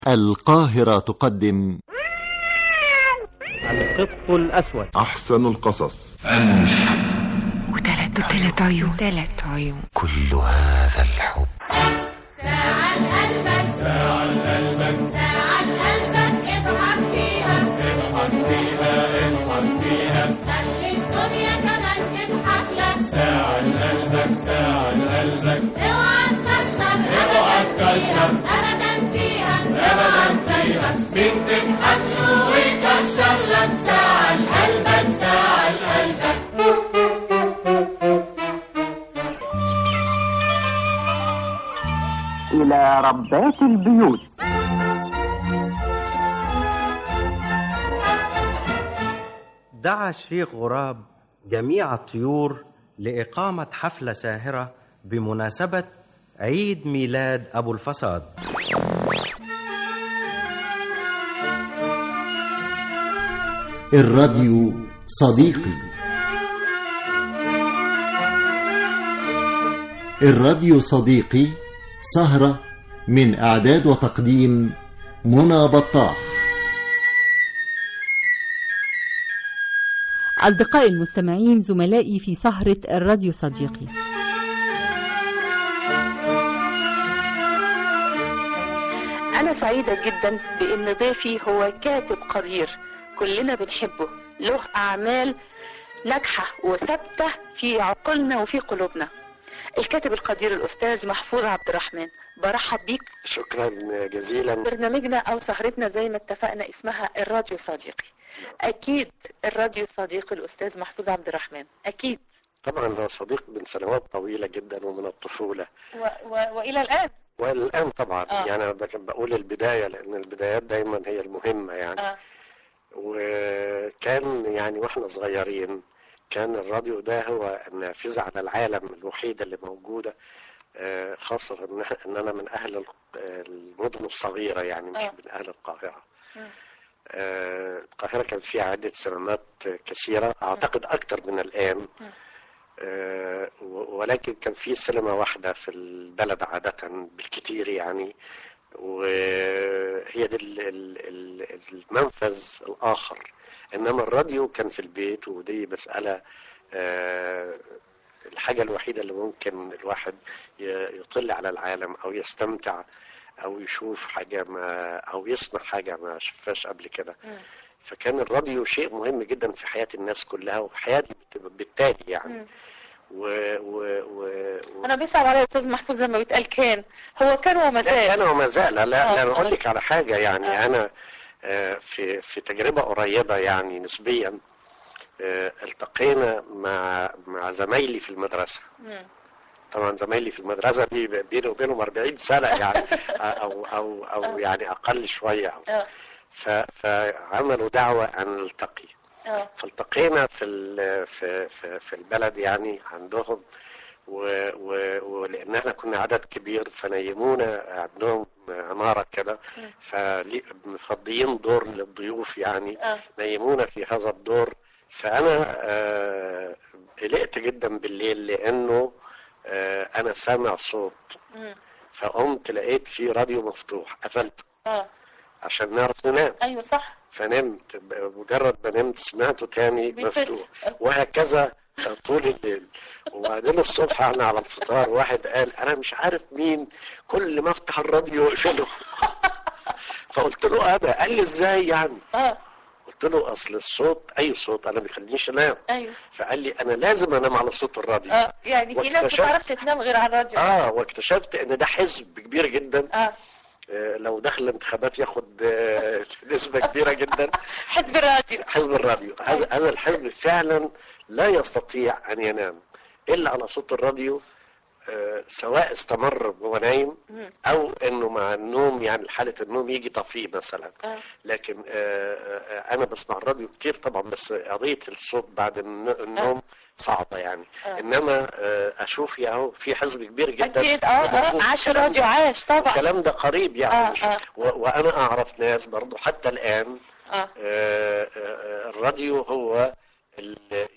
القاهرة تقدم القط الأسود أحسن القصص وثلاث وثلاث عيون ثلاث عيون كل هذا الحب ساعة لقلبك ساعة لقلبك ساعة لقلبك اضحك فيها اضحك فيها اضحك فيها خلي الدنيا كمان تضحك لك ساعة لقلبك ساعة لقلبك اوعى تكشر اوعى تكشر ابدا فيها ابدا فيها مين تضحك له ويكشر لك ساعة لقلبك ساعة لقلبك إلى ربات البيوت دعا الشيخ غراب جميع الطيور لإقامة حفلة ساهرة بمناسبة عيد ميلاد أبو الفساد الراديو صديقي الراديو صديقي سهرة من إعداد وتقديم منى بطاح أصدقائي المستمعين زملائي في سهرة الراديو صديقي أنا سعيدة جدا بأن ضيفي هو كاتب قدير كلنا بنحبه له أعمال ناجحة وثابتة في عقولنا وفي قلوبنا الكاتب القدير الأستاذ محفوظ عبد الرحمن برحب بيك شكرا جزيلا برنامجنا أو سهرتنا زي ما اتفقنا اسمها الراديو صديقي أكيد الراديو صديقي الأستاذ محفوظ عبد الرحمن أكيد طبعا هو صديق من سنوات طويلة جدا ومن الطفولة و... و... وإلى الآن والآن طبعا آه. يعني أنا بك- بقول البداية لأن البدايات دايما هي المهمة يعني آه. وكان يعني واحنا صغيرين كان الراديو ده هو النافذة على العالم الوحيدة اللي موجودة آه، خاصة إن إح- إن أنا من أهل ال- المدن الصغيرة يعني مش آه. من أهل القاهرة مم. آه، القاهرة كان فيها عدة سينمات كثيرة أعتقد أكثر من الآن مم. آه، و- ولكن كان في سينما واحدة في البلد عادة بالكثير يعني وهي دي ال- ال- ال- المنفذ الآخر إنما الراديو كان في البيت ودي مسألة آه، الحاجة الوحيدة اللي ممكن الواحد ي- يطل على العالم أو يستمتع أو يشوف حاجة ما أو يسمع حاجة ما شافهاش قبل كده مم. فكان الراديو شيء مهم جدا في حياة الناس كلها وحياتي بت- بالتالي يعني مم. و و و, و... أنا بيصعب عليا أستاذ محفوظ لما بيتقال كان هو كان وما لا زال انا وما زال لا, لا آه. انا اقول لك على حاجه يعني آه. انا آه، في في تجربه قريبه يعني نسبيا آه، التقينا مع مع زمايلي في المدرسه مم. طبعا زمايلي في المدرسه دي بيني وبينهم 40 سنه يعني او او او يعني اقل شويه اه ف- فعملوا دعوه ان نلتقي اه فالتقينا في ال- في في, في البلد يعني عندهم و و ولان احنا كنا عدد كبير فنيمونا عندهم عماره كده مم. فمفضيين دور للضيوف يعني اه نيمونا في هذا الدور فانا آه، قلقت جدا بالليل لانه آه، انا سامع صوت مم. فقمت لقيت في راديو مفتوح قفلته اه عشان نعرف ننام ايوه صح فنمت ب- مجرد ما نمت سمعته تاني بيقفل. مفتوح وهكذا طول الليل وبعدين الصبح احنا على الفطار واحد قال انا مش عارف مين كل ما افتح الراديو يقفله فقلت له انا قال لي ازاي يعني اه قلت له اصل الصوت اي صوت انا ما بيخلينيش انام ايوه فقال لي انا لازم انام على صوت الراديو اه يعني في ناس واكتشفت- ما تعرفش تنام غير على الراديو اه واكتشفت ان ده حزب كبير جدا اه آه، لو دخل الانتخابات ياخد آه، نسبة كبيرة جدا حزب الراديو حزب الراديو هذا هذا الحزب فعلا لا يستطيع ان ينام الا على صوت الراديو آه، سواء استمر وهو نايم مم. او انه مع النوم يعني حاله النوم يجي طفيه مثلا اه لكن آه، آه، انا بسمع الراديو كتير طبعا بس قضيه الصوت بعد الن- النوم صعبه يعني آه. انما آه، اشوف يا اهو في حزب كبير جدا اكيد اه اه عاش الراديو عاش طبعا الكلام ده قريب يعني آه، مش- آه. و- وانا اعرف ناس برضو حتى الان اه آه، آه، الراديو هو ال-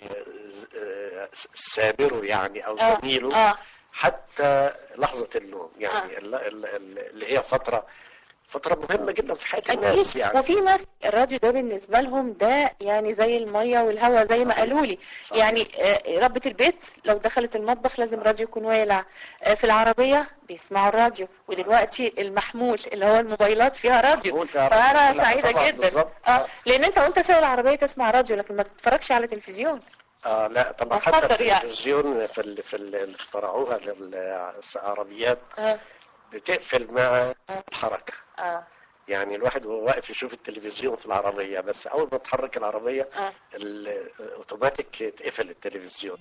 آه، سابره يعني او اه زميله اه حتى لحظة النوم يعني ال- ال- ال- اللي هي فترة فتره مهمه جدا في حياه الناس أكيد يعني وفي ناس الراديو ده بالنسبة لهم ده يعني زي المية والهواء زي ما صحيح. قالوا لي صحيح. يعني آه، ربة البيت لو دخلت المطبخ لازم راديو يكون والع آه، في العربية بيسمعوا الراديو ودلوقتي المحمول اللي هو الموبايلات فيها راديو محمول فيها راديو. فأنا لا، سعيدة طبعاً جدا بالظبط. اه لأن أنت وأنت سايق العربية تسمع راديو لكن ما تتفرجش على تلفزيون اه لا طبعا خطر حتى يعني. التلفزيون في ال- في ال- اللي اخترعوها للعربيات اه بتقفل مع الحركه اه يعني الواحد وهو واقف يشوف التلفزيون في العربيه بس اول ما تحرك العربيه اه ال- اوتوماتيك تقفل التلفزيون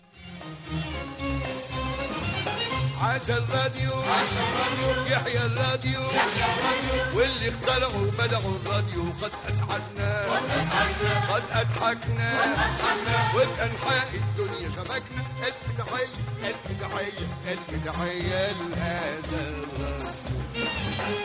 عاش الراديو عاش الراديو يحيى الراديو يحيى الراديو واللي اخترعوا بدعوا الراديو قد اسعدنا قد اسعدنا قد اضحكنا قد اضحكنا وبانحاء الدنيا شبكنا الف تحيه الف تحيه الف تحيه لهذا الراديو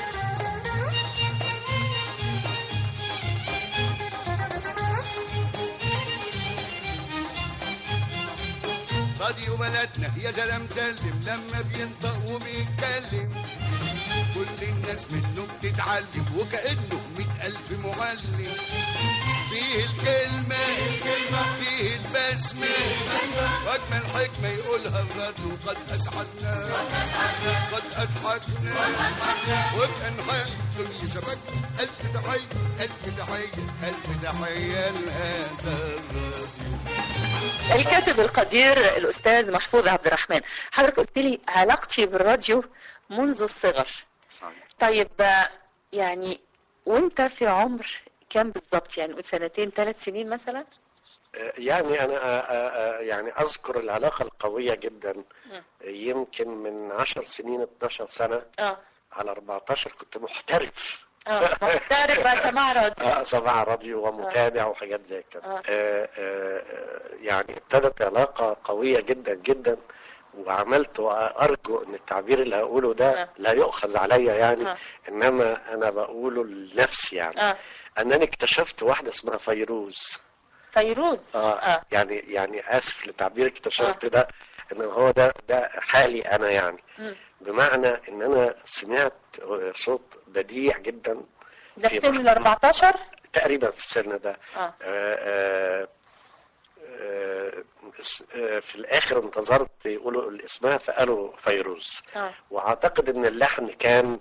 راديو بلدنا يا زلمه مسلم لما بينطق وبيتكلم كل الناس منه بتتعلم وكأنه مئة ألف معلم فيه الكلمة فيه البسمة وأجمل حكمة يقولها الراديو قد أسعدنا قد أضحكنا وبأنحاء الدنيا شبكنا ألف تحية ألف تحية ألف تحية لهذا الراديو الكاتب القدير الأستاذ محفوظ عبد الرحمن حضرتك قلت لي علاقتي بالراديو منذ الصغر صحيح. طيب آه، يعني وانت في عمر كام بالظبط يعني قول سنتين ثلاث سنين مثلا آه، يعني انا آه، آه، آه، يعني اذكر العلاقه القويه جدا مم. يمكن من 10 سنين 12 سنه اه على 14 كنت محترف اه تعرف بقى سماع راديو آه، سماع راديو ومتابع وحاجات زي كده آه. آه، آه، آه، يعني ابتدت علاقة قوية جدا جدا وعملت وأرجو أن التعبير اللي هقوله ده آه. لا يؤخذ عليا يعني آه. إنما أنا بقوله لنفسي يعني اه أنني اكتشفت واحدة اسمها فيروز فيروز آه. اه يعني يعني آسف للتعبير اكتشفت ده إن هو ده ده حالي أنا يعني مم. بمعنى إن أنا سمعت صوت بديع جدا ده في في سن ال 14 تقريبا في السن ده اه آه، آه، اس- آه، في الاخر انتظرت يقولوا اسمها فقالوا فيروز اه واعتقد ان اللحن كان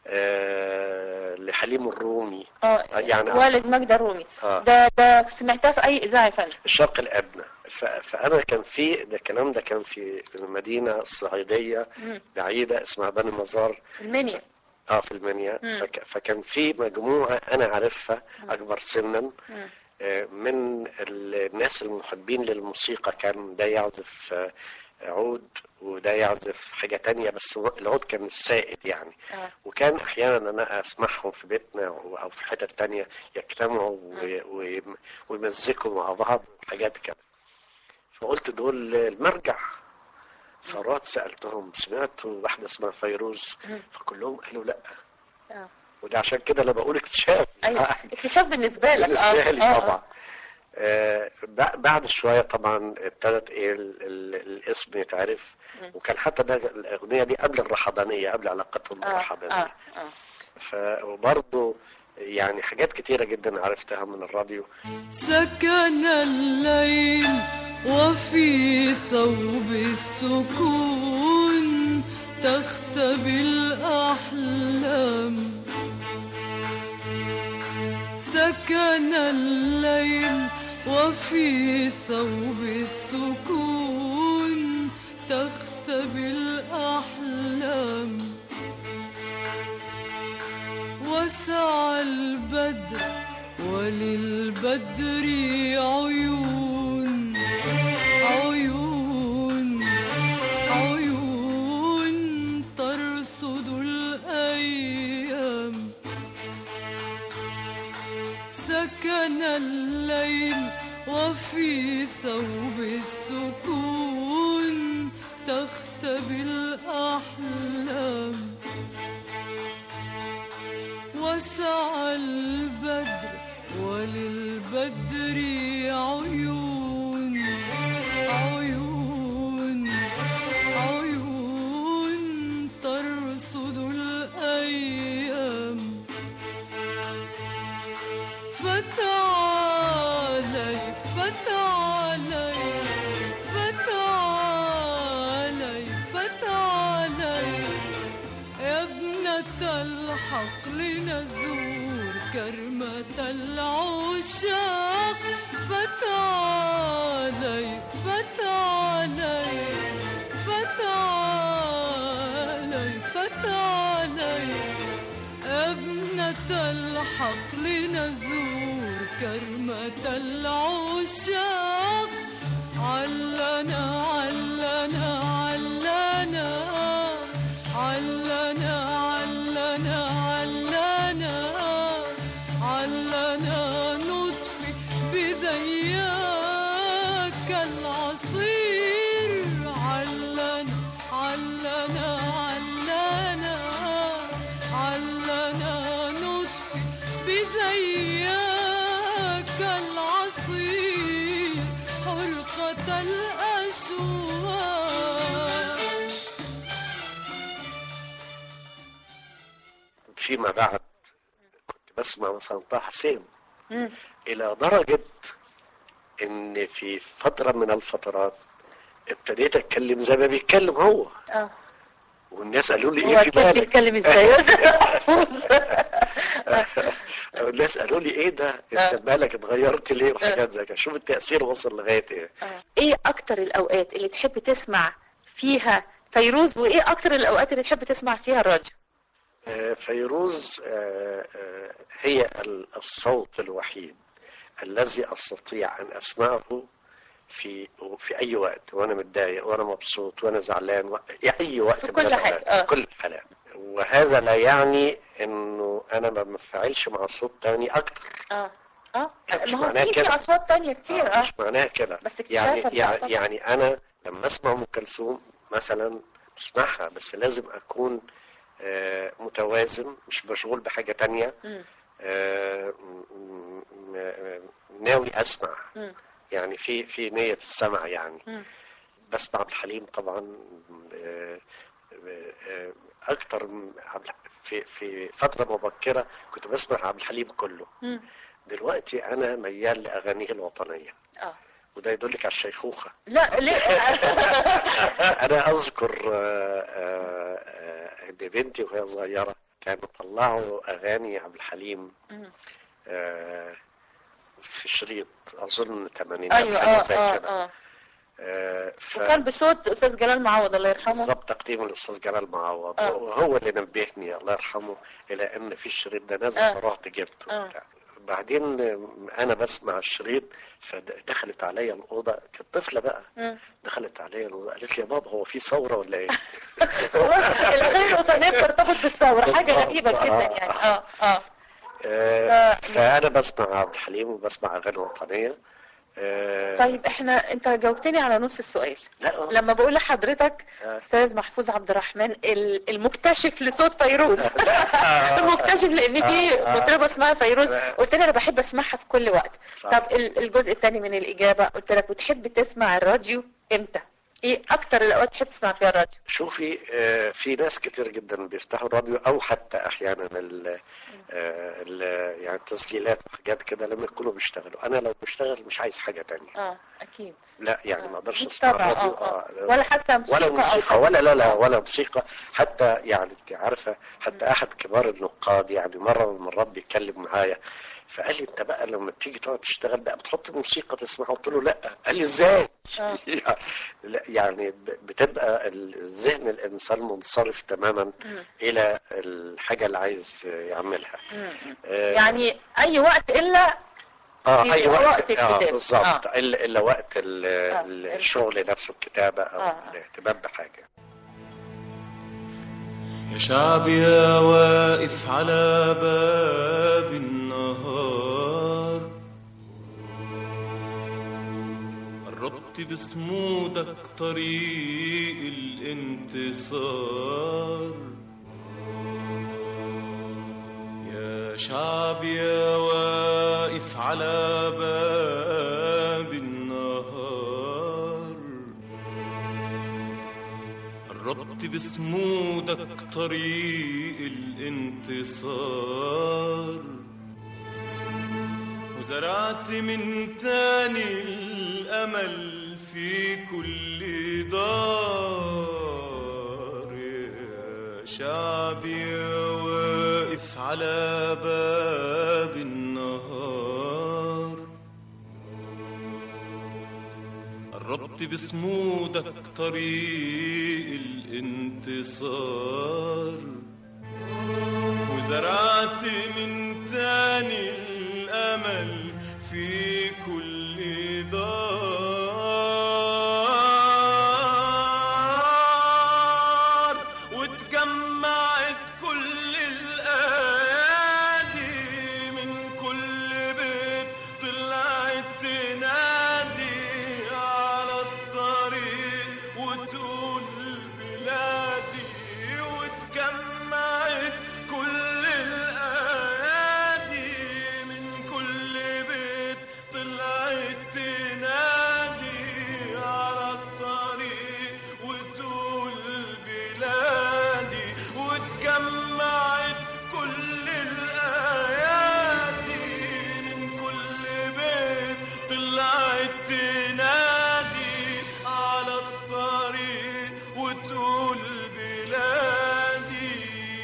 آه، لحليم الرومي اه يعني والد ماجدة الرومي آه. ده ده سمعتها في اي اذاعه يا فندم الشرق الادنى ف- فانا كان في ده الكلام ده كان في في مدينه صعيديه مم. بعيده اسمها بني مزار في المنيا اه في المنيا مم. فك فكان في مجموعه انا عارفها اكبر سنا مم. آه، من الناس المحبين للموسيقى كان ده يعزف آه، عود وده يعزف حاجة تانية بس العود كان السائد يعني اه وكان أحيانا أنا أسمعهم في بيتنا أو أو في حتة تانية يجتمعوا و- و- ويمزقوا مع بعض حاجات كده فقلت دول المرجع فرحت سألتهم سمعتوا واحدة اسمها فيروز مم. فكلهم قالوا لأ اه وده عشان كده أنا بقول اكتشاف ايوه اكتشاف بالنسبه لك بالنسبة لي آه، آه، طبعا آه، بع- بعد شوية طبعا ابتدت ايه ال- ال- الاسم يتعرف مم. وكان حتى ده الأغنية دي قبل الرحبانية قبل علاقتهم اه بالرحبانية اه اه ف وبرضه يعني حاجات كتيرة جدا عرفتها من الراديو سكن الليل وفي ثوب السكون تختبي الأحلام سكن الليل وفي ثوب السكون تختبي الأحلام وسع البدر وللبدر عيون عيون عيون ترصد الأيام سكن الليل وفي ثوب السكون تختبي الأحلام وسع البدر وللبدر عيون عيون عيون ترصد الأيام فتعالي فتعالي فتعالي فتعالي يا ابنة الحق لنزور كرمة العشاق فتعالي فتعالي فتعالي فتعالي ابنة الحق لنزور كرمة العشاق علنا علنا علنا علنا علنا علنا علنا نطفي بذياك العصير علنا علنا علنا علنا نطفي بذياك العصير حرقة الأشواق فيما بعد كنت بسمع مثلا طه حسين إلى درجة إن في فترة من الفترات ابتديت أتكلم زي ما بيتكلم هو اه والناس قالوا لي هو إيه في كيف بالك؟ بيتكلم ازاي الناس قالوا لي إيه ده؟ آه. أنت بالك اتغيرت ليه وحاجات زي كده شوف التأثير وصل لغاية إيه ايه اكتر الاوقات اللي تحب تسمع فيها فيروز وايه اكتر الاوقات اللي تحب تسمع فيها الراديو آه، فيروز آه، آه، هي ال- الصوت الوحيد الذي استطيع ان اسمعه في في اي وقت وانا متضايق وانا مبسوط وانا زعلان و... اي وقت في من كل الأوقات، حاجة، آه. في كل الحالات وهذا لا يعني انه انا ما بنفعلش مع صوت تاني اكتر اه اه مش ما هو معناه في في كده. اصوات تانية كتير اه مش معناها كده بس اكتشافها يعني بتاع يعني, طبعا. يعني انا لما اسمع ام كلثوم مثلا اسمعها بس لازم اكون آه، متوازن مش مشغول بحاجه تانية مم. آه، م- م- م- ناوي اسمع مم. يعني في في نيه السمع يعني مم. بسمع عبد الحليم طبعا آه، آه، اكتر من عبد الح- في في فتره مبكره كنت بسمع عبد الحليم كله مم. دلوقتي انا ميال لاغانيه الوطنيه اه وده يدلك على الشيخوخه لا ليه انا اذكر آه، آه، آه، ان بنتي وهي صغيره كانوا طلعوا اغاني عبد الحليم مم. آه، في شريط اظن الثمانينات ايوه حاجه اه زي اه كده اه آه، ف- وكان بصوت استاذ جلال معوض الله يرحمه بالظبط تقديم الاستاذ جلال معوض آه. وهو اللي نبهني الله يرحمه الى ان في الشريط ده نازل آه. فرحت جبته آه. وبتاع. بعدين آه، انا بسمع الشريط فدخلت عليا الاوضه كانت طفله بقى مم. دخلت عليا الاوضه قالت لي يا بابا هو في ثوره ولا ايه؟ الاغاني الوطنيه بترتبط بالثوره حاجه بالظبط. غريبه جدا آه. يعني اه اه آه، ف- فانا بسمع عبد الحليم وبسمع اغاني وطنيه آه، طيب احنا انت جاوبتني على نص السؤال لا لما بقول لحضرتك آه. استاذ محفوظ عبد الرحمن ال- المكتشف لصوت فيروز المكتشف لان في آه. مطربه اسمها فيروز آه. قلت لي انا بحب اسمعها في كل وقت صح. طب ال- الجزء الثاني من الاجابه قلت لك بتحب تسمع الراديو امتى ايه اكتر الاوقات تحب تسمع فيها الراديو شوفي آه، في ناس كتير جدا بيفتحوا الراديو او حتى احيانا ال آه، ال- يعني التسجيلات وحاجات كده لما يكونوا بيشتغلوا انا لو بشتغل مش عايز حاجه تانية اه اكيد لا يعني ما اقدرش أكيد اسمع طبعا الراديو اه اه آه، ولا حتى موسيقى ولا أو موسيقى حاجة. ولا لا لا ولا موسيقى حتى يعني انت عارفه حتى احد كبار النقاد يعني مره من المرات بيتكلم معايا فقال لي انت بقى لما تيجي تقعد تشتغل بقى بتحط موسيقى تسمعها قلت له لا قال لي ازاي آه. لا، يعني ب- بتبقى ال- ذهن الانسان منصرف تماما مم. الى الحاجه اللي عايز يعملها مم. آه، يعني اي وقت الا اه في اي وقت وقت اه الكتاب. بالظبط آه. الا الا وقت ال- آه. الشغل نفسه الكتابه او آه. الاهتمام بحاجه يا شعب يا واقف على باب النهار قربت بصمودك طريق الانتصار يا شعب يا واقف على باب النهار قربت بصمودك طريق الانتصار وزرعت من تاني الأمل في كل دار يا شعبي واقف على باب النهار قربت بصمودك طريق الانتصار وزرعت من تاني الأمل في كل دار واتجمعت كل الأيادي من كل بيت طلعت تنادي على الطريق وتقول بلادي واتجمعت كل الأيادي من كل بيت طلعت تنادي على الطريق وتقول بلادي واتجمعت كل الأيادي من كل بيت طلعت تنادي على الطريق وتقول بلادي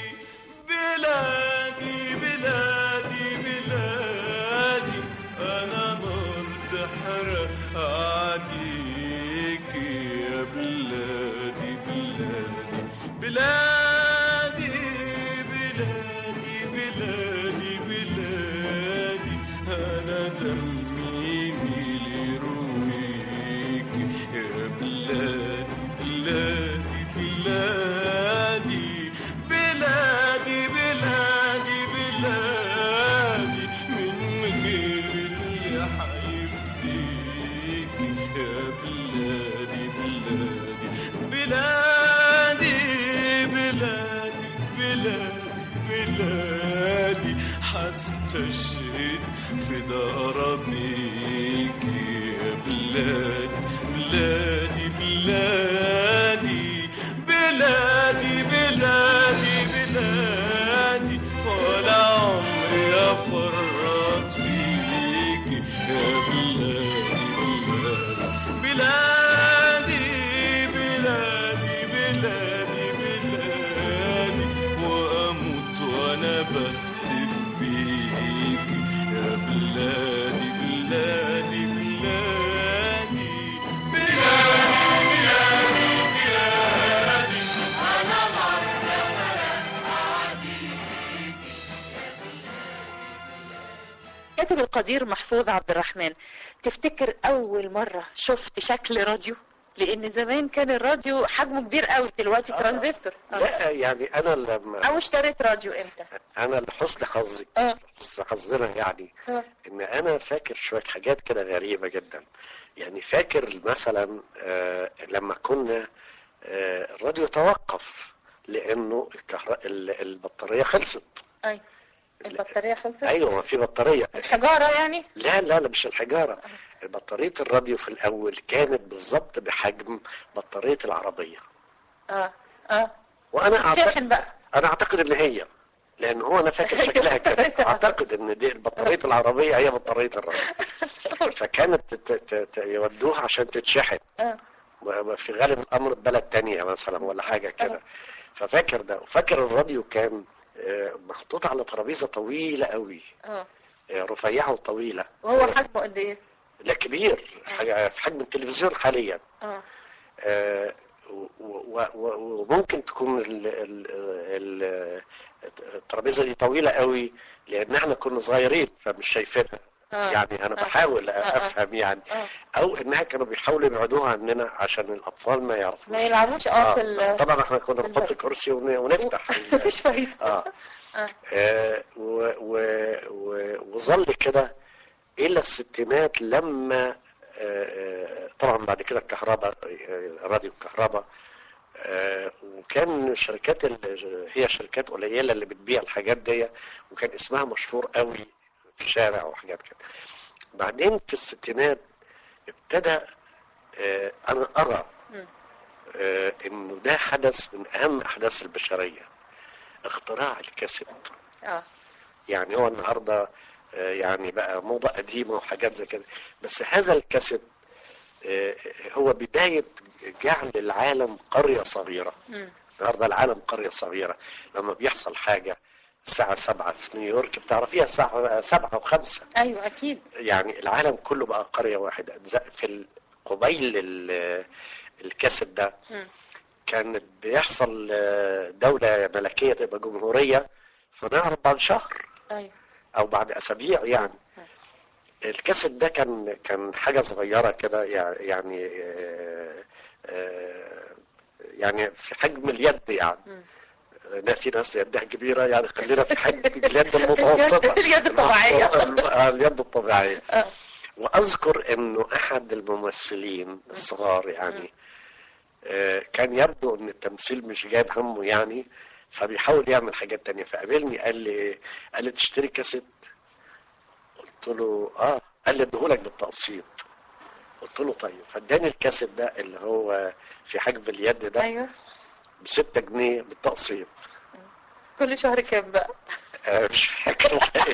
بلادي بلادي بلادي أنا نار تحرق عليك يا بلادي بلادي بلادي بلادي بلادي بلادي أنا دمي ميلي رويك يا بلادي بلادي بلادي بلادي بلادي بلادي من غير اللي حيفديك يا بلادي بلادي بلادي بلادي بلادي بلادي حستشهد في دارضيك يا بلادي بلادي بلادي بلادي بلادي بلادي ولا عمري افرط فيك يا بلادي بلادي بلادي بلادي بلادي واموت وانا بهتف بيك يا بلادي بلادي بلادي كاتب القدير محفوظ عبد الرحمن تفتكر اول مرة شفت شكل راديو لان زمان كان الراديو حجمه كبير قوي دلوقتي ترانزستور آه. لا يعني انا لما او اشتريت راديو امتى انا لحسن حظي اه حسن حظنا يعني آه. ان انا فاكر شويه حاجات كده غريبه جدا يعني فاكر مثلا آه لما كنا آه الراديو توقف لانه الكهر... ال- البطاريه خلصت اي البطارية خلصت ايوه ما في بطاريه الحجارة يعني لا لا لا مش الحجاره بطاريه الراديو في الاول كانت بالظبط بحجم بطاريه العربيه اه اه وانا اعتقد شاحن بقى انا اعتقد ان هي لان هو انا فاكر شكلها كده اعتقد ان دي بطاريه العربيه هي بطاريه الراديو فكانت ت- ت- ت- يودوها عشان تتشحن اه و- في غالب الامر بلد تانية مثلا ولا حاجه كده ففاكر ده وفاكر الراديو كان آه، محطوط على ترابيزه طويله قوي اه آه، رفيعه وطويله وهو حجمه قد ايه لا كبير حاجة في حجم التلفزيون حاليا اه آه، و- و- و- وممكن تكون ال- ال- ال- الترابيزه دي طويله قوي لان احنا كنا صغيرين فمش شايفينها آه. يعني انا آه. بحاول آه، آه. افهم يعني اه او انها كانوا بيحاولوا يبعدوها عننا عشان الاطفال ما يعرفوش ما يلعبوش اه في ال- بس طبعا احنا كنا في نحط الباب. كرسي ون- ونفتح ال- مفيش فايدة اه اه آه، و- و- و- وظل كده الى الستينات لما آه، آه، طبعا بعد كده الكهرباء آه، راديو الكهرباء آه، وكان شركات ال- هي شركات قليله اللي بتبيع الحاجات دي وكان اسمها مشهور قوي في الشارع وحاجات كده بعدين في الستينات ابتدى آه، انا ارى مم. آه، انه ده حدث من اهم احداث البشريه اختراع الكاسيت اه يعني هو النهارده آه، يعني بقى موضة قديمة وحاجات زي كده بس هذا الكاسيت آه، هو بداية جعل العالم قرية صغيرة مم. النهارده العالم قرية صغيرة لما بيحصل حاجة الساعة سبعة في نيويورك بتعرفيها الساعة سبعة وخمسة ايوه اكيد يعني العالم كله بقى قرية واحدة زي- في ال- قبيل ال- الكاسيت ده مم. كانت بيحصل آه، دولة ملكية تبقى جمهورية فنعرف بعد شهر ايوه او بعد اسابيع يعني الكاسيت ده كان كان حاجه صغيره كده يع- يعني آه، آه، يعني في حجم اليد يعني مم. لا في ناس يدها كبيره يعني خلينا في حجم اليد المتوسطه اليد الطبيعية. آه، اليد الطبيعيه آه. واذكر انه احد الممثلين الصغار يعني آه، كان يبدو ان التمثيل مش جايب همه يعني فبيحاول يعمل حاجات تانية فقابلني قال لي قال لي تشتري كاسيت قلت له اه قال لي اديهولك بالتقسيط قلت له طيب فاداني الكاسيت ده اللي هو في حجم اليد ده ايوه ب 6 جنيه بالتقسيط كل شهر كام بقى آه، مش فاكر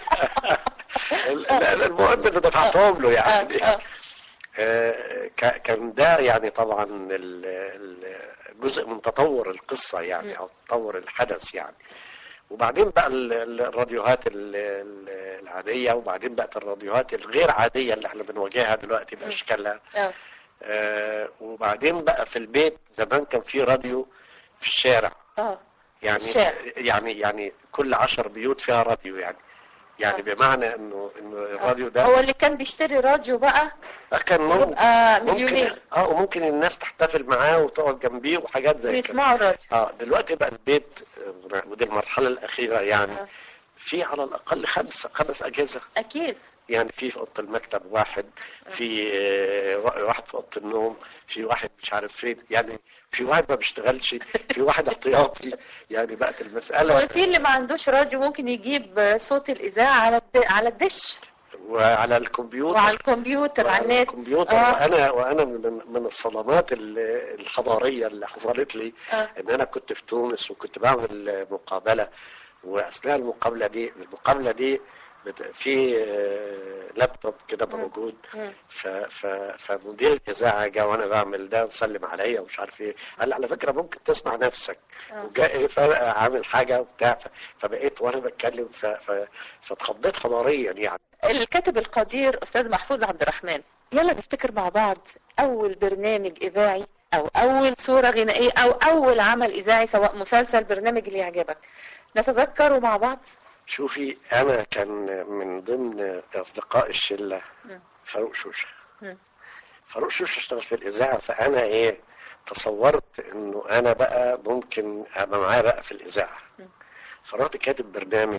ال- ال- المهم انه دفعتهم له يعني آه، آه. آه، ك- كان ده يعني طبعا ال- ال- جزء من تطور القصة يعني أو تطور الحدث يعني وبعدين بقى ال- ال- الراديوهات ال- ال- العادية وبعدين بقت الراديوهات الغير عادية اللي احنا بنواجهها دلوقتي بأشكالها اه آه، وبعدين بقى في البيت زمان كان في راديو في الشارع اه يعني الشارع. يعني يعني كل عشر بيوت فيها راديو يعني يعني بمعنى انه انه الراديو ده هو اللي كان بيشتري راديو بقى كان ممكن يبقى ممكن مليونير اه وممكن الناس تحتفل معاه وتقعد جنبيه وحاجات زي كده ويسمعوا الراديو اه دلوقتي بقى البيت آه، ودي المرحله الاخيره يعني آه. في على الاقل خمسه خمس اجهزه اكيد يعني في في اوضه المكتب واحد في آه، واحد في اوضه النوم في واحد مش عارف فين يعني في واحد ما بيشتغلش في واحد احتياطي يعني بقت المساله وفي اللي ما عندوش راديو ممكن يجيب صوت الاذاعه على الد- على الدش وعلى الكمبيوتر وعلى الكمبيوتر على النت الكمبيوتر آه. وانا وانا من من الصدمات ال- الحضاريه اللي حصلت لي آه. ان انا كنت في تونس وكنت بعمل مقابله واثناء المقابله دي المقابله دي بت- في آه، لابتوب كده موجود مم. ف ف فمدير الاذاعه جه وانا بعمل ده وسلم عليا ومش عارف ايه قال لي على فكره ممكن تسمع نفسك آه. وجاء ايه فرق عامل حاجه وبتاع ف- فبقيت وانا بتكلم ف ف فاتخضيت حضاريا يعني الكاتب القدير استاذ محفوظ عبد الرحمن يلا نفتكر مع بعض اول برنامج اذاعي او اول صوره غنائيه او اول عمل اذاعي سواء مسلسل برنامج اللي يعجبك نتذكره مع بعض شوفي انا كان من ضمن اصدقاء الشله مم. فاروق شوشه مم. فاروق شوشه اشتغل في الاذاعه فانا ايه تصورت انه انا بقى ممكن ابقى معاه بقى في الاذاعه مم. فرحت كاتب برنامج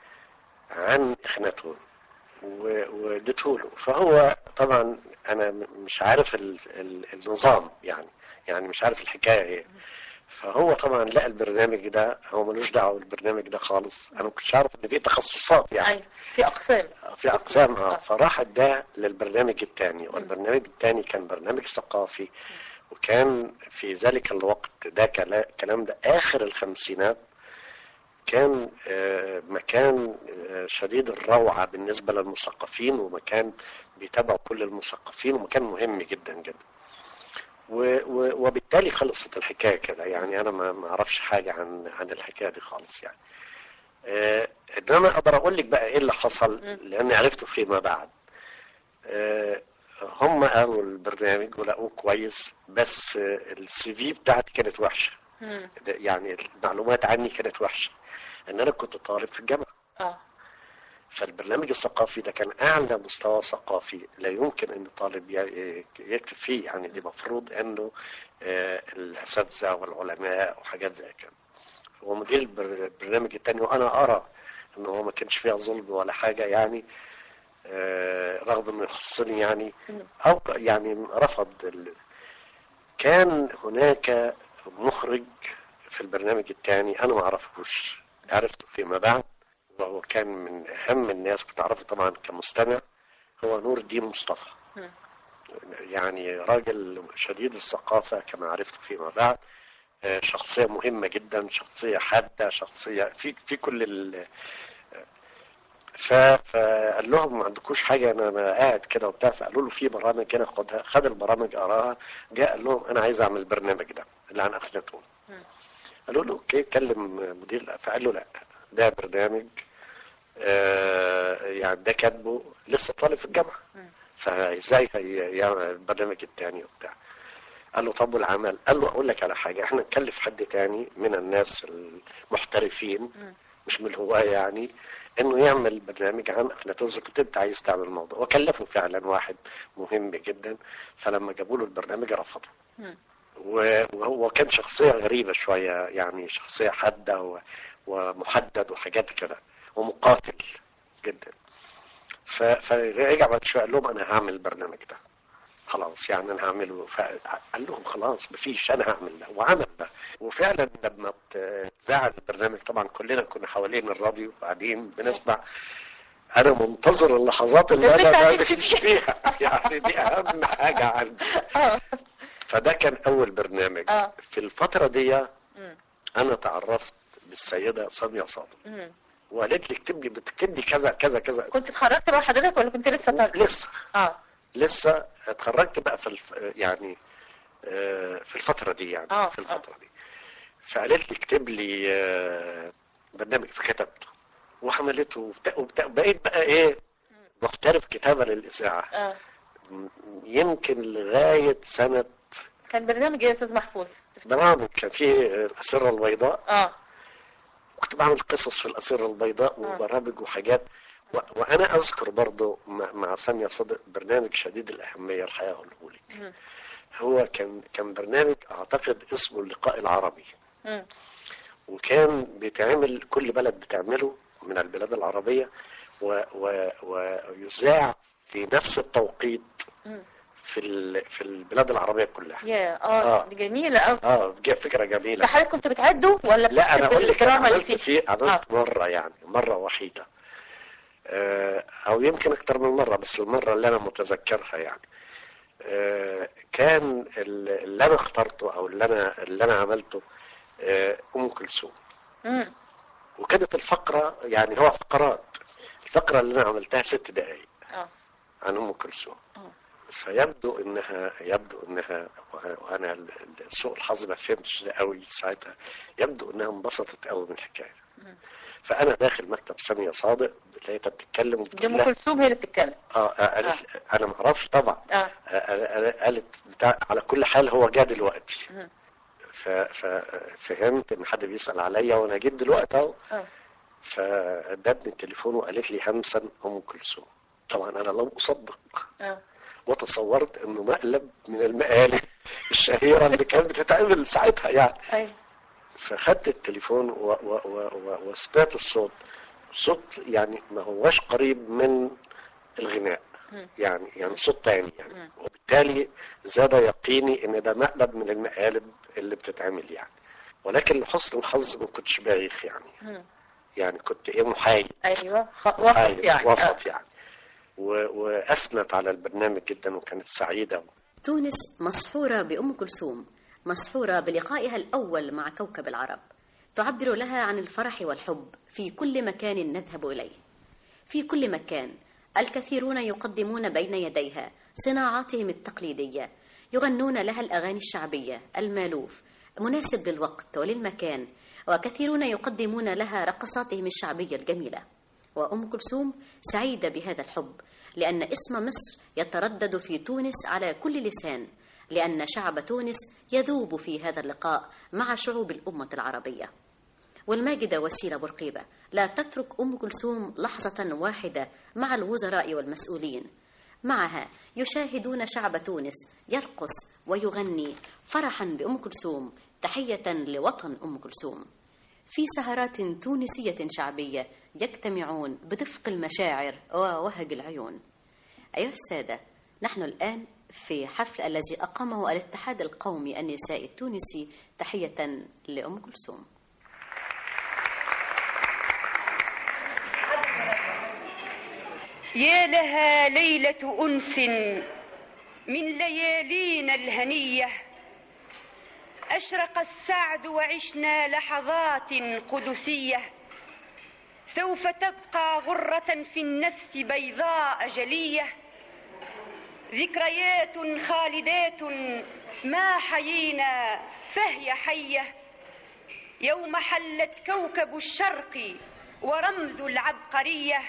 عن اخناتون و- واديته له فهو طبعا انا م- مش عارف ال ال النظام يعني يعني مش عارف الحكايه ايه فهو طبعا لقى البرنامج ده هو ملوش دعوه بالبرنامج ده خالص انا ما كنتش عارف ان في تخصصات يعني ايوه في اقسام في اقسام اه فراح اداه للبرنامج الثاني والبرنامج الثاني كان برنامج ثقافي وكان في ذلك الوقت ده كلا- كلام ده اخر الخمسينات كان آه، مكان آه، شديد الروعة بالنسبة للمثقفين ومكان بيتابعوا كل المثقفين ومكان مهم جدا جدا و- و- وبالتالي خلصت الحكاية كده يعني أنا ما ما أعرفش حاجة عن عن الحكاية دي خالص يعني آه، إنما أقدر أقول لك بقى إيه اللي حصل لأني عرفته فيما بعد آه، هم قالوا البرنامج ولقوه كويس بس آه، السي في بتاعتي كانت وحشة مم. يعني المعلومات عني كانت وحشة ان انا كنت طالب في الجامعة اه فالبرنامج الثقافي ده كان اعلى مستوى ثقافي لا يمكن ان طالب ي- يكتب فيه يعني دي مفروض انه آه، الاساتذه والعلماء وحاجات زي كده هو مدير البر- البرنامج التاني وانا ارى ان هو ما كانش فيها ظلم ولا حاجه يعني آه، رغم انه يخصني يعني او يعني رفض ال... كان هناك مخرج في البرنامج الثاني انا ما اعرفوش عرفته فيما بعد وهو كان من اهم الناس كنت اعرفه طبعا كمستمع هو نور الدين مصطفى مم. يعني راجل شديد الثقافة كما عرفت فيما بعد آه، شخصية مهمة جدا شخصية حادة شخصية في في كل ال ف- فقال لهم ما عندكوش حاجه انا أنا قاعد كده وبتاع فقالوا له في برامج كده خدها خد البرامج قراها جاء قال لهم انا عايز اعمل البرنامج ده اللي عن اخناتون قالوا له اوكي كلم مدير الأ- فقال له لا ده برنامج آه يعني ده كاتبه لسه طالب في الجامعه فازاي هي- يعمل البرنامج التاني وبتاع قال له طب والعمل قال له اقول لك على حاجه احنا نكلف حد تاني من الناس المحترفين مش من الهواة يعني انه يعمل برنامج عن اخناتون اذا كنت انت عايز تعمل الموضوع وكلفه فعلا واحد مهم جدا فلما جابوا له البرنامج رفضه و- وهو كان شخصية غريبة شوية يعني شخصية حادة و- ومحدد وحاجات كده ومقاتل جدا ف- فرجع بعد شوية قال لهم أنا هعمل البرنامج ده خلاص يعني أنا هعمله فقال لهم خلاص مفيش أنا هعمل ده وعمل ده وفعلا لما اتذاع البرنامج طبعا كلنا كنا حوالين الراديو قاعدين بنسمع أنا منتظر اللحظات اللي اللي أنا أنت بمشي هتمشي فيها يعني دي أهم حاجة عندي فده كان أول برنامج اه في الفترة دي مم. أنا تعرفت بالسيدة سامية صادق مم. وقالت لي اكتب لي بتكتب لي كذا كذا كذا كنت اتخرجت بقى حضرتك ولا كنت لسه طالب؟ لسه اه لسه اتخرجت بقى في الف... يعني آه، في الفترة دي يعني آه، في الفترة دي فقالت لي اكتب لي آه، برنامج فكتبته وعملته وبتاع وبتاع بقيت بقى ايه محترف كتابة للإذاعة اه م- يمكن لغاية سنة كان برنامج ايه يا استاذ محفوظ؟ برامج كان في الأسرة البيضاء اه كنت بعمل قصص في الأسرة البيضاء وبرامج وحاجات و... وأنا أذكر برضو مع, مع سامية صدق برنامج شديد الأهمية الحقيقة أقوله لك مم. هو كان كان برنامج أعتقد اسمه اللقاء العربي مم. وكان بيتعمل كل بلد بتعمله من البلاد العربية و... و... ويذاع في نفس التوقيت مم. في ال... في البلاد العربية كلها يا اه آه. دي جميلة قوي اه جا- فكرة جميلة ده حضرتك كنت بتعده ولا لا انا بتكتب اقول لك أنا الدراما اللي عملت فيه؟ فيه عملت مره يعني مره وحيده آه، او يمكن اكتر من مره بس المره اللي انا متذكرها يعني آه، كان ال- اللي انا اخترته او اللي انا اللي انا عملته آه، ام كلثوم مم. وكانت الفقره يعني هو فقرات الفقره اللي انا عملتها ست دقائق اه عن ام كلثوم آه. فيبدو انها يبدو انها وانا ال- ال- سوء الحظ ما فهمتش ده قوي ساعتها يبدو انها انبسطت قوي من الحكايه فانا داخل مكتب ساميه صادق لقيتها بتتكلم دي وبتقول ام لها- كلثوم هي اللي بتتكلم اه آه، قالت انا ما اعرفش طبعا اه آه، آه، آه، قالت بتاع على كل حال هو جه دلوقتي مم. ف- ففهمت ان حد بيسال عليا وانا جيت دلوقتي اهو اه فادتني التليفون وقالت لي همسا ام كلثوم طبعا انا لم اصدق اه وتصورت انه مقلب من المقالب الشهيره اللي كانت بتتعمل ساعتها يعني ايوه فخدت التليفون و و و و وسمعت الصوت صوت يعني ما هوش قريب من الغناء مم. يعني يعني صوت تاني يعني مم. وبالتالي زاد يقيني ان ده مقلب من المقالب اللي بتتعمل يعني ولكن لحسن الحظ ما كنتش بايخ يعني مم. يعني كنت ايه محايد ايوه خ... محايد، وسط يعني وسط يعني و- واثنت على البرنامج جدا وكانت سعيده تونس مسحورة بأم كلثوم مسحورة بلقائها الأول مع كوكب العرب تعبر لها عن الفرح والحب في كل مكان نذهب إليه في كل مكان الكثيرون يقدمون بين يديها صناعاتهم التقليدية يغنون لها الأغاني الشعبية المالوف مناسب للوقت وللمكان وكثيرون يقدمون لها رقصاتهم الشعبية الجميلة وأم كلثوم سعيدة بهذا الحب لأن اسم مصر يتردد في تونس على كل لسان لأن شعب تونس يذوب في هذا اللقاء مع شعوب الأمة العربية والماجدة وسيلة برقيبة لا تترك أم كلثوم لحظة واحدة مع الوزراء والمسؤولين معها يشاهدون شعب تونس يرقص ويغني فرحا بأم كلثوم تحية لوطن أم كلثوم في سهرات تونسية شعبية يجتمعون بدفق المشاعر ووهج العيون أيها السادة نحن الآن في حفل الذي أقامه الاتحاد القومي النسائي التونسي تحية لأم كلثوم يا لها ليلة أنس من ليالينا الهنية أشرق السعد وعشنا لحظات قدسية سوف تبقى غرة في النفس بيضاء جلية ذكريات خالدات ما حيينا فهي حية يوم حلت كوكب الشرق ورمز العبقرية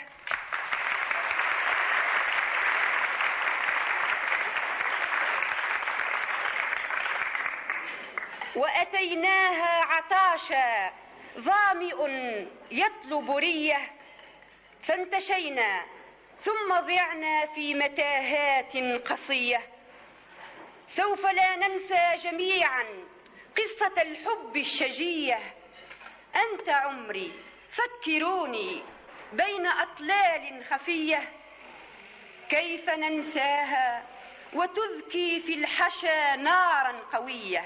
وأتيناها عطاشا ظامئ يطلب ريه فانتشينا ثم ضعنا في متاهات قصيه سوف لا ننسى جميعا قصه الحب الشجيه انت عمري فكروني بين اطلال خفيه كيف ننساها وتذكي في الحشا نارا قويه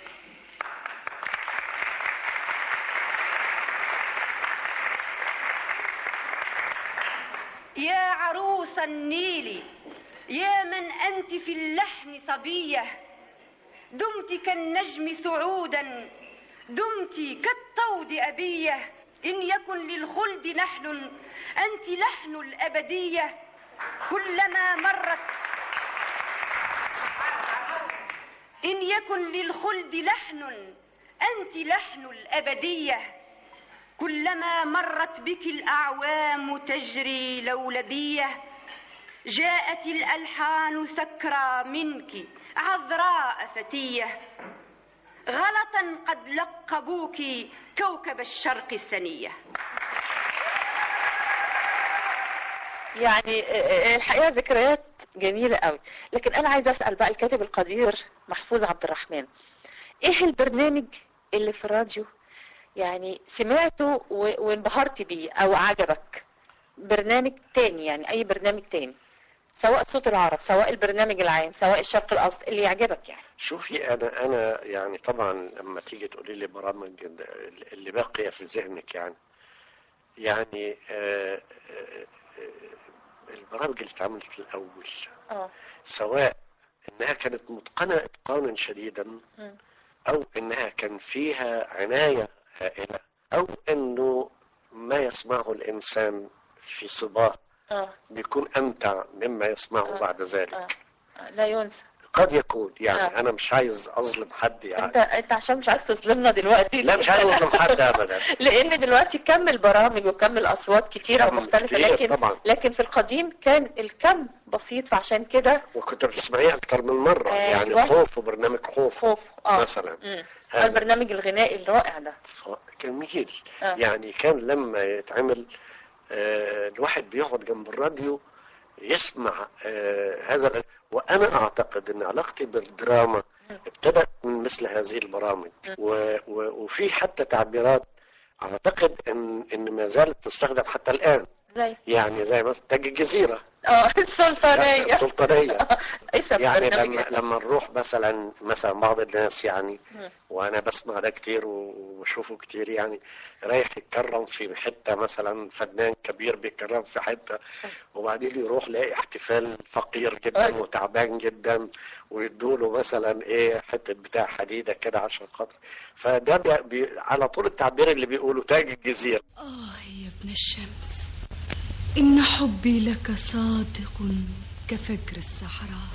يا عروس النيل يا من أنت في اللحن صبية دمت كالنجم سعودا دمت كالطود أبية إن يكن للخلد نحل أنت لحن الأبدية كلما مرت إن يكن للخلد لحن أنت لحن الأبدية كلما مرت بك الأعوام تجري لولبية جاءت الألحان سكرى منك عذراء فتية غلطا قد لقبوك كوكب الشرق السنية يعني آه، الحقيقة ذكريات جميلة قوي لكن أنا عايزة أسأل بقى الكاتب القدير محفوظ عبد الرحمن إيه البرنامج اللي في الراديو يعني سمعته و- وانبهرت بيه أو عجبك برنامج تاني يعني أي برنامج تاني سواء صوت العرب سواء البرنامج العام سواء الشرق الأوسط اللي يعجبك يعني شوفي انا انا يعني طبعا لما تيجي تقولي لي برامج اللي باقيه في ذهنك يعني يعني آه، آه، آه، البرامج اللي اتعملت في الاول اه سواء انها كانت متقنه اتقانا شديدا او انها كان فيها عنايه هائله او انه ما يسمعه الانسان في صباه اه بيكون امتع مما يسمعه آه. بعد ذلك آه. لا ينسى قد يكون يعني آه. انا مش عايز اظلم حد يعني انت انت عشان مش عايز تظلمنا دلوقتي لا مش عايز اظلم حد ابدا لان دلوقتي كم البرامج وكم الاصوات كتيره كم ومختلفه كتير لكن طبعا. لكن في القديم كان الكم بسيط فعشان كده وكنت بتسمعيه اكتر من مره أيوة. يعني خوف وبرنامج خوف خوف اه مثلا مم. هذا. البرنامج الغنائي الرائع ده جميل آه. يعني كان لما يتعمل آه، الواحد بيقعد جنب الراديو يسمع آه، هذا ال- وانا اعتقد ان علاقتي بالدراما ابتدت من مثل هذه البرامج و- و- وفي حتى تعبيرات اعتقد ان ان ما زالت تستخدم حتى الان زي يعني زي مثلا تاج الجزيره اه السلطانيه السلطانيه اسم يعني برنامج لما اسم. لما نروح مثلا مثلا بعض الناس يعني مم. وانا بسمع ده كتير وبشوفه كتير يعني رايح يتكرم في حته مثلا فنان كبير بيتكرم في حته وبعدين يروح لاقي احتفال فقير جدا وتعبان جدا ويدوا له مثلا ايه حته بتاع حديده كده عشان خاطر فده بي بي على طول التعبير اللي بيقولوا تاج الجزيره آه يا ابن الشمس إن حبي لك صادق كفجر الصحراء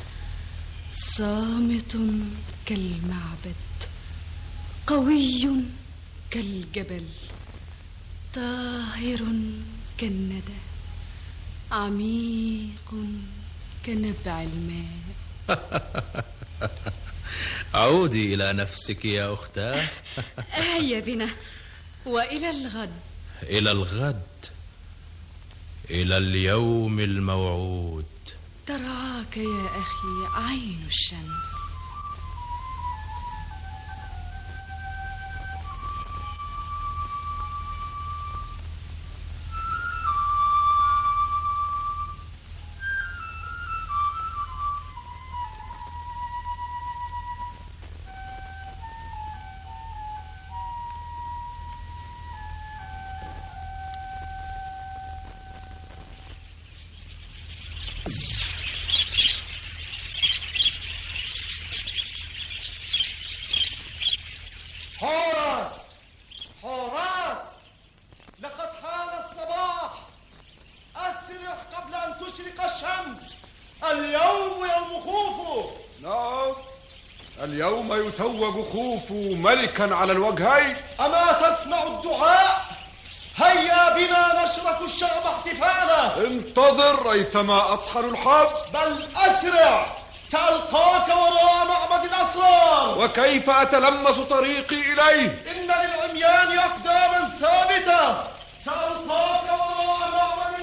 صامت كالمعبد قوي كالجبل طاهر كالندى عميق كنبع الماء عودي إلى نفسك يا أختاه هيا بنا وإلى الغد إلى الغد إلى اليوم الموعود ترعاك يا أخي عين الشمس حراس حراس لقد حان يصبح قبل أن تشرق الشمس اليوم يوم خوفو نعم اليوم يتوج خوفو ملكا على الوجهين أما تسمع الدعاء هيا بنا نشرك الشعب احتفالا انتظر ريثما أطحن الحب بل أسرع سألقاك وراء معبد الأسرار وكيف أتلمس طريقي إليه إن للعميان أقداما ثابتة سألقاك وراء معبد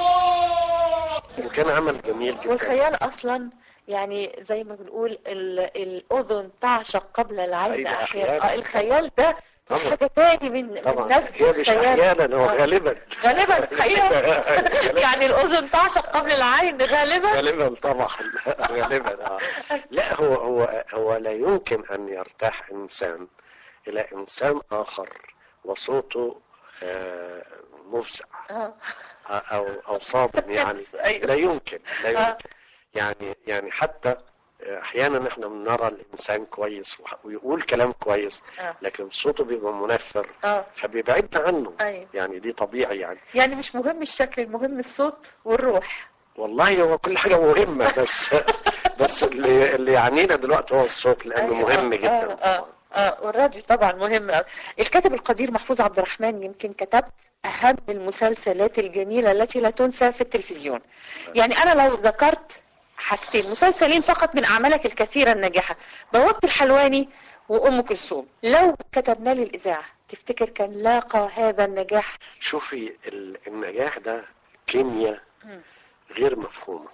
الأسرار وكان عمل جميل جدا والخيال اصلا يعني زي ما بنقول ال- الاذن تعشق قبل العين أيوة، احيانا أحيانا. آه، الخيال ده طبعا. حاجه تاني من من طبعا نسج هي مش الخيال. احيانا هو آه. غالبا غالبا حقيقه يعني الاذن تعشق قبل العين غالبا غالبا طبعا غالبا اه لا هو هو هو لا يمكن ان يرتاح انسان الى انسان اخر وصوته آه، مفزع آه. او او صادم يعني أيوة. لا يمكن لا آه. يمكن يعني يعني حتى احيانا احنا بنرى الانسان كويس وح- ويقول كلام كويس آه. لكن صوته بيبقى منفر اه فبيبعدنا عنه ايوه يعني دي طبيعي يعني يعني مش مهم الشكل المهم الصوت والروح والله هو كل حاجة مهمة بس بس اللي اللي يعنينا دلوقتي هو الصوت لأنه أيوة. مهم آه، جدا اه اه والراديو طبعا مهم أوي. الكاتب القدير محفوظ عبد الرحمن يمكن كتبت اهم المسلسلات الجميله التي لا تنسى في التلفزيون يعني انا لو ذكرت حاجتين مسلسلين فقط من اعمالك الكثيره الناجحه بوابه الحلواني وام كلثوم لو كتبنا للاذاعه تفتكر كان لاقى هذا النجاح شوفي ال- النجاح ده كيمياء مم. غير مفهومة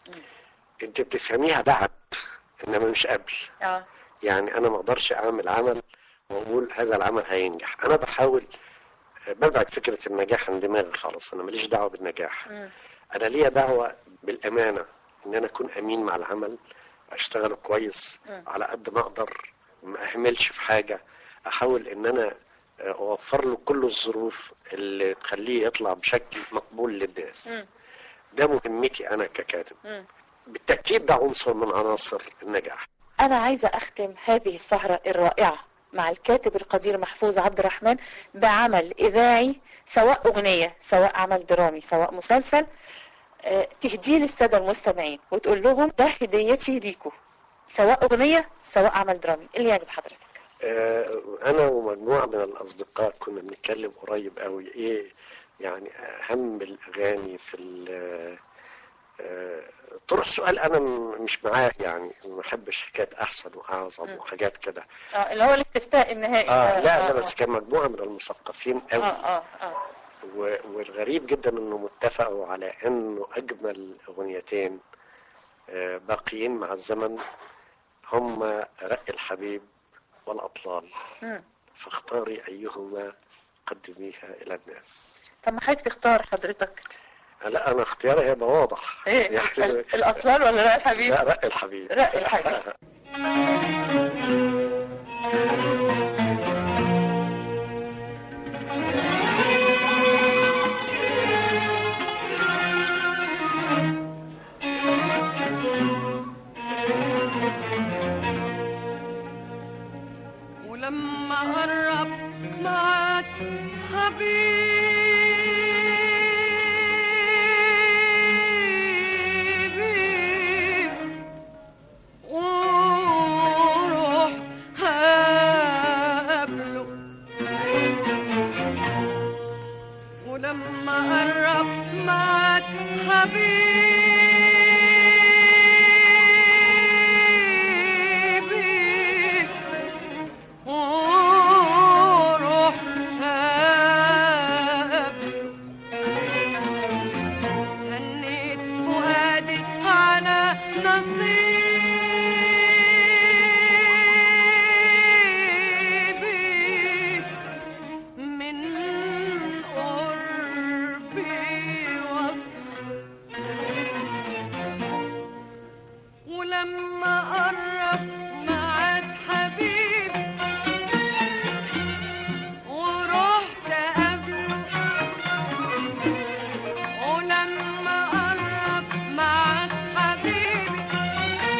انت بتفهميها بعد انما مش قبل اه يعني انا ما اقدرش اعمل عمل واقول هذا العمل هينجح انا بحاول ببعد فكرة النجاح عن دماغي خالص انا ماليش دعوة بالنجاح مم. انا ليا دعوة بالامانة ان انا اكون امين مع العمل اشتغله كويس مم. على قد ما اقدر ما اهملش في حاجة احاول ان انا اوفر له كل الظروف اللي تخليه يطلع بشكل مقبول للناس مم. ده مهمتي انا ككاتب مم. بالتأكيد ده عنصر من عناصر النجاح أنا عايزة أختم هذه السهرة الرائعة مع الكاتب القدير محفوظ عبد الرحمن بعمل إذاعي سواء أغنية سواء عمل درامي سواء مسلسل آه، تهديه للسادة المستمعين وتقول لهم ده هديتي ليكوا سواء أغنية سواء عمل درامي اللي يعجب حضرتك آه، انا ومجموعة من الاصدقاء كنا بنتكلم قريب قوي ايه يعني اهم الاغاني في ال- آه، طرح سؤال انا م- مش معاه يعني ما بحبش حكايه احسن واعظم وحاجات كده آه، اللي هو الاستفتاء النهائي اه لا آه، لا بس كان مجموعه من المثقفين آه قوي آه آه و- والغريب جدا انهم اتفقوا على انه اجمل اغنيتين آه، باقيين مع الزمن هم رق الحبيب والاطلال مم. فاختاري ايهما قدميها الى الناس طب ما حضرتك تختار حضرتك لا انا اختياري هيبقى واضح ايه ال- الأطلال ولا رأي الحبيب؟ لا رق الحبيب رق الحبيب. ولما قرب معاك حبيبي وروح هقابله ولما قرب معاك حبيبي وروح هقابله هنيت فؤادي على نصيبي من قربي وصل ولما قرب معاد حبيبي ورحت قبله ولما قرب معاد حبيبي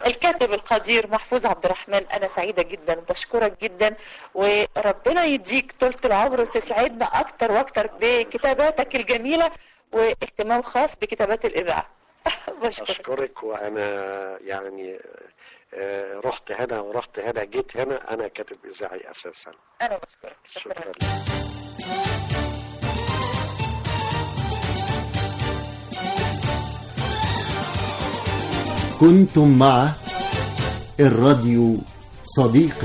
الكاتب القدير محفوظ عبد الرحمن انا سعيده جدا بشكرك جدا وربنا يديك طولة العمر وتسعدنا اكتر واكتر بكتاباتك الجميله واهتمام خاص بكتابات الاذاعه بشكرك أشكرك وأنا يعني آه، رحت هنا ورحت هنا جيت هنا أنا كاتب إذاعي أساسا انا بشكرك شكرا كنتم مع الراديو صديقي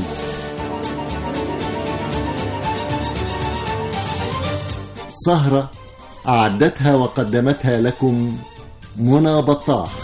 سهرة أعدتها وقدمتها لكم منى بطاح